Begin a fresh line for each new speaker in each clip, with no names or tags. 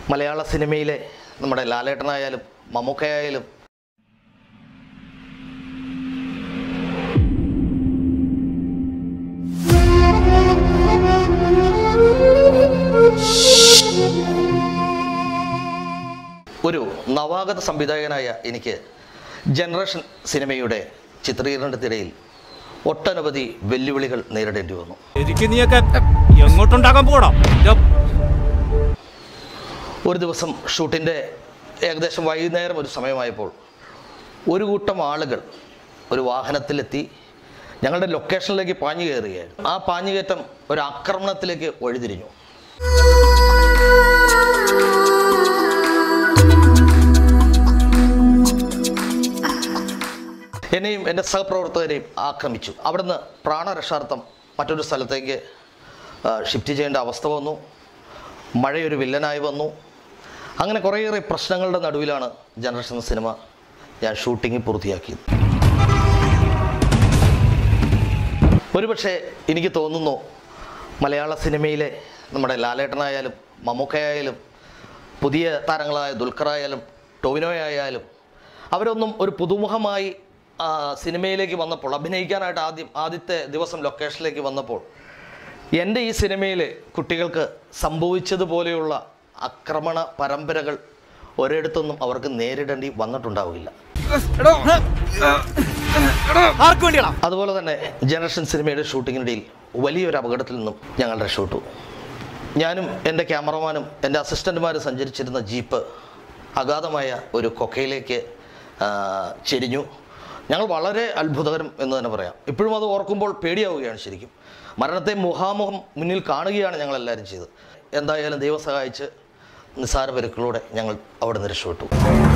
മലയാള സിനിമയിലെ നമ്മുടെ ലാലേട്ടനായാലും മമ്മൂക്കയായാലും ഒരു നവാഗത സംവിധായകനായ എനിക്ക് ജനറേഷൻ സിനിമയുടെ ചിത്രീകരണത്തിനിടയിൽ ഒട്ടനവധി വെല്ലുവിളികൾ നേരിടേണ്ടി വന്നു
എനിക്ക് നീയൊക്കെ എങ്ങോട്ടുണ്ടാക്കാൻ പോടാ
ഒരു ദിവസം ഷൂട്ടിൻ്റെ ഏകദേശം വൈകുന്നേരം ഒരു സമയമായപ്പോൾ ഒരു കൂട്ടം ആളുകൾ ഒരു വാഹനത്തിലെത്തി ഞങ്ങളുടെ ലൊക്കേഷനിലേക്ക് പാഞ്ഞു കയറുകയായിരുന്നു ആ പാഞ്ഞുകയറ്റം ഒരു ആക്രമണത്തിലേക്ക് വഴിതിരിഞ്ഞു എന്നെയും എൻ്റെ സഹപ്രവർത്തകരെയും ആക്രമിച്ചു അവിടുന്ന് പ്രാണരക്ഷാർത്ഥം മറ്റൊരു സ്ഥലത്തേക്ക് ആ, ഷിഫ്റ്റ് ചെയ്യേണ്ട അവസ്ഥ വന്നു മഴയൊരു വില്ലനായി വന്നു അങ്ങനെ കുറേയേറെ പ്രശ്നങ്ങളുടെ നടുവിലാണ് ജനറേഷൻ സിനിമ ഞാൻ ഷൂട്ടിംഗ് പൂർത്തിയാക്കിയത് ഒരുപക്ഷെ എനിക്ക് തോന്നുന്നു മലയാള സിനിമയിലെ നമ്മുടെ ലാലേട്ടനായാലും മമ്മൂക്കയായാലും പുതിയ താരങ്ങളായ ദുൽഖറായാലും ടൊവിനോയായാലും അവരൊന്നും ഒരു പുതുമുഖമായി ആ, സിനിമയിലേക്ക് വന്നപ്പോൾ അഭിനയിക്കാനായിട്ട് ആദ്യം ആദ്യത്തെ ദിവസം ലൊക്കേഷനിലേക്ക് വന്നപ്പോൾ എൻ്റെ ഈ സിനിമയിൽ കുട്ടികൾക്ക് സംഭവിച്ചതുപോലെയുള്ള ആക്രമണ പരമ്പരകൾ ഒരിടത്തൊന്നും അവർക്ക് നേരിടേണ്ടി വന്നിട്ടുണ്ടാവില്ല
ആർക്ക് വേണ്ടിയാ
അതുപോലെ തന്നെ ജനറേഷൻ സിനിമയുടെ ഷൂട്ടിങ്ങിനിടയിൽ വലിയൊരു അപകടത്തിൽ നിന്നും ഞങ്ങൾ രക്ഷപ്പെട്ടു ഞാനും എൻ്റെ ക്യാമറമാനും എൻ്റെ അസിസ്റ്റൻറ്റുമാരും സഞ്ചരിച്ചിരുന്ന ജീപ്പ് അഗാധമായ ഒരു കൊക്കയിലേക്ക് ആ, ചെരിഞ്ഞു ഞങ്ങൾ വളരെ അത്ഭുതകരം എന്ന് തന്നെ പറയാം ഇപ്പോഴും അത് ഓർക്കുമ്പോൾ പേടിയാവുകയാണ് ശരിക്കും മരണത്തെ മുഖാമുഖം മുന്നിൽ കാണുകയാണ് ഞങ്ങൾ എല്ലാവരും ചെയ്തത് എന്തായാലും ദൈവം സഹായിച്ച് നിസ്സാര പരുക്കളോടെ ഞങ്ങൾ അവിടെ നിന്ന് രക്ഷപ്പെട്ടു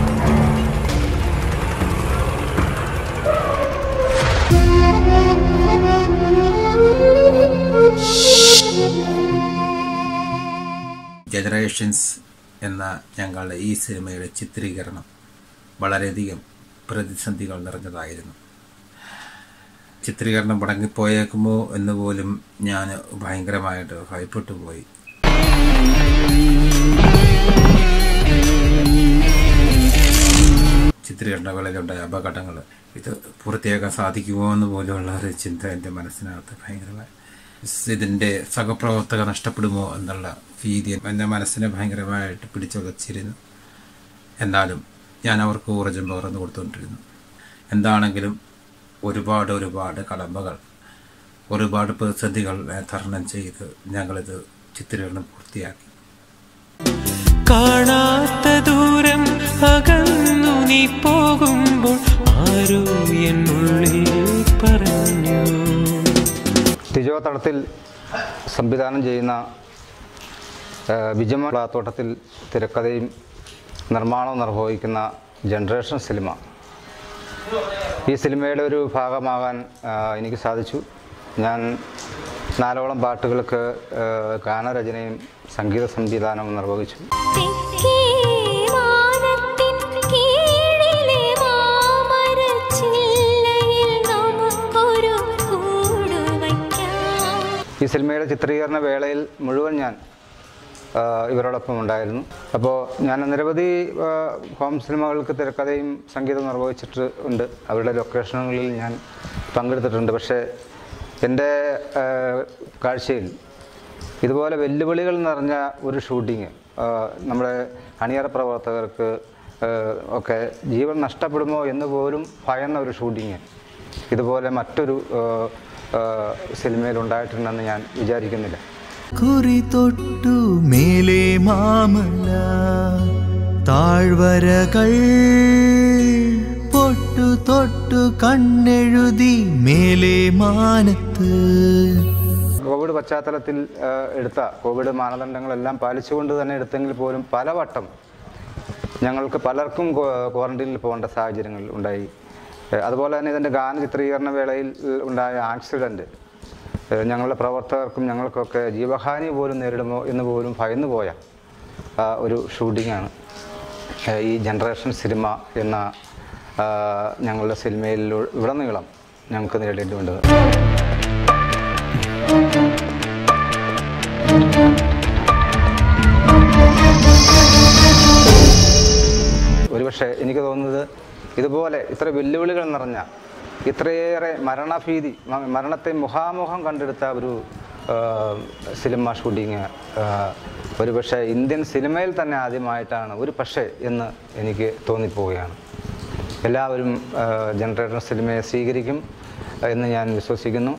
ജനറേഷൻസ് എന്ന ഞങ്ങളുടെ ഈ സിനിമയുടെ ചിത്രീകരണം വളരെയധികം പ്രതിസന്ധികൾ നിറഞ്ഞതായിരുന്നു ചിത്രീകരണം മുടങ്ങിപ്പോയേക്കുമോ എന്ന് പോലും ഞാൻ ഭയങ്കരമായിട്ട് ഭയപ്പെട്ടു പോയി ചിത്രീകരണ വേളയിലുണ്ടായ അപകടങ്ങൾ ഇത് പൂർത്തിയാക്കാൻ സാധിക്കുമോ എന്ന് പോലെയുള്ള ഒരു ചിന്ത എൻ്റെ മനസ്സിനകത്ത് ഭയങ്കരമായി ഇതിൻ്റെ സഹപ്രവർത്തക നഷ്ടപ്പെടുമോ എന്നുള്ള ഭീതി എൻ്റെ മനസ്സിനെ ഭയങ്കരമായിട്ട് പിടിച്ചുലച്ചിരുന്നു എന്നാലും ഞാൻ അവർക്ക് ഊർജം പകർന്നു കൊടുത്തുകൊണ്ടിരുന്നു എന്താണെങ്കിലും ഒരുപാട് ഒരുപാട് കടമ്പകൾ ഒരുപാട് പ്രതിസന്ധികൾ തരണം ചെയ്ത് ഞങ്ങളിത് ചിത്രീകരണം പൂർത്തിയാക്കി
കാണാത്ത ദൂരം അകന്നു നീ പോകുമ്പോൾ ആരോ എന്നുള്ളിൽ പറഞ്ഞു
ടിജോ തടത്തിൽ സംവിധാനം ചെയ്യുന്ന ആ, വിജയമ പ്ലാത്തോട്ടത്തിൽ തിരക്കഥയും നിർമ്മാണവും നിർവഹിക്കുന്ന ജനറേഷൻ സിനിമ ഈ സിനിമയുടെ ഒരു ഭാഗമാകാൻ ആ, എനിക്ക് സാധിച്ചു ഞാൻ നാലോളം പാട്ടുകൾക്ക് ആ, ഗാനരചനയും സംഗീത സംവിധാനവും നിർവഹിച്ചു
തെക്കേ വാനത്തിൻ കീഴിലെ മാമരച്ചില്ലയിൽ നമുക്കൊരു കൂട് വയ്ക്കാം
ഈ സിനിമയുടെ ചിത്രീകരണ വേളയിൽ മുഴുവൻ ഞാൻ ആ, ഇവരോടൊപ്പം ഉണ്ടായിരുന്നു അപ്പോൾ ഞാൻ നിരവധി ആ, ഹോം സിനിമകൾക്ക് തിരക്കഥയും സംഗീതം നിർവഹിച്ചിട്ട് ഉണ്ട് അവരുടെ ലൊക്കേഷനുകളിൽ ഞാൻ പങ്കെടുത്തിട്ടുണ്ട് പക്ഷേ എൻ്റെ ആ, കാഴ്ചയിൽ ഇതുപോലെ വെല്ലുവിളികൾ നിറഞ്ഞ ഒരു ഷൂട്ടിങ് നമ്മുടെ അണിയറ പ്രവർത്തകർക്ക് ആ, ഒക്കെ ജീവൻ നഷ്ടപ്പെടുമോ എന്ന് പോലും ഭയന്ന ഒരു ഷൂട്ടിങ് ഇതുപോലെ മറ്റൊരു ആ, ആ, സിനിമയിൽ ഉണ്ടായിട്ടുണ്ടെന്ന് ഞാൻ വിചാരിക്കുന്നില്ല
കുറി തൊട്ടു മേലെ മാമല താഴ്വരകൾ പൊട്ടു തൊട്ടു കണ്ണെഴുതി മേലെ മാനത്ത്
കോവിഡ് പശ്ചാത്തലത്തിൽ ആ, എടുത്ത കോവിഡ് മാനദണ്ഡങ്ങളെല്ലാം പാലിച്ചുകൊണ്ട് തന്നെ എടുത്തെങ്കിൽ പോലും പലവട്ടം ഞങ്ങൾക്ക് പലർക്കും ക്വാ- ക്വാറന്റൈനിൽ പോകേണ്ട സാഹചര്യങ്ങൾ ഉണ്ടായി ഏഹ് അതുപോലെ തന്നെ ഇതിൻ്റെ ഗാന ചിത്രീകരണ വേളയിൽ ഏഹ് ഉണ്ടായ ആക്സിഡൻറ്റ് ഏഹ് ഞങ്ങളുടെ പ്രവർത്തകർക്കും ഞങ്ങൾക്കൊക്കെ ജീവഹാനി പോലും നേരിടുമോ എന്ന് പോലും ഭയന്നു പോയ ആ, ഒരു ഷൂട്ടിങ്ങാണ് ഏഹ് ഈ ജനറേഷൻ സിനിമ എന്ന ആ, ഞങ്ങളുടെ സിനിമയിൽ ഉടനീളം ഞങ്ങൾക്ക് നേരിടേണ്ടി വന്നത് ഒരുപക്ഷെ എനിക്ക് തോന്നുന്നത് ഇതുപോലെ ഇത്ര വെല്ലുവിളികൾ നിറഞ്ഞ ഇത്രയേറെ മരണഭീതി മ- മരണത്തെ മുഖാമുഖം കണ്ടെടുത്ത ഒരു ആ, സിനിമ ഷൂട്ടിങ് ആ, ഒരുപക്ഷെ ഇന്ത്യൻ സിനിമയിൽ തന്നെ ആദ്യമായിട്ടാണ് ഒരു പക്ഷേ എന്ന് എനിക്ക് തോന്നിപ്പോവുകയാണ് എല്ലാവരും ആ, ജനറേറ്റർ സിനിമയെ സ്വീകരിക്കും എന്ന് ഞാൻ വിശ്വസിക്കുന്നു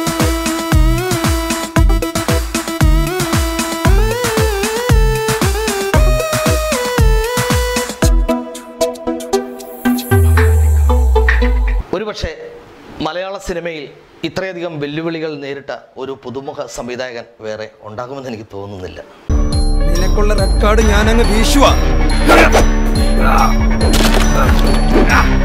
ഒരുപക്ഷെ മലയാള സിനിമയിൽ ഇത്രയധികം വെല്ലുവിളികൾ നേരിട്ട ഒരു പുതുമുഖ സംവിധായകൻ വേറെ ഉണ്ടാകുമെന്ന് എനിക്ക് തോന്നുന്നില്ല
നിനക്കുള്ള റെക്കോർഡ് ഞാൻ അങ്ങ് വീശുവാ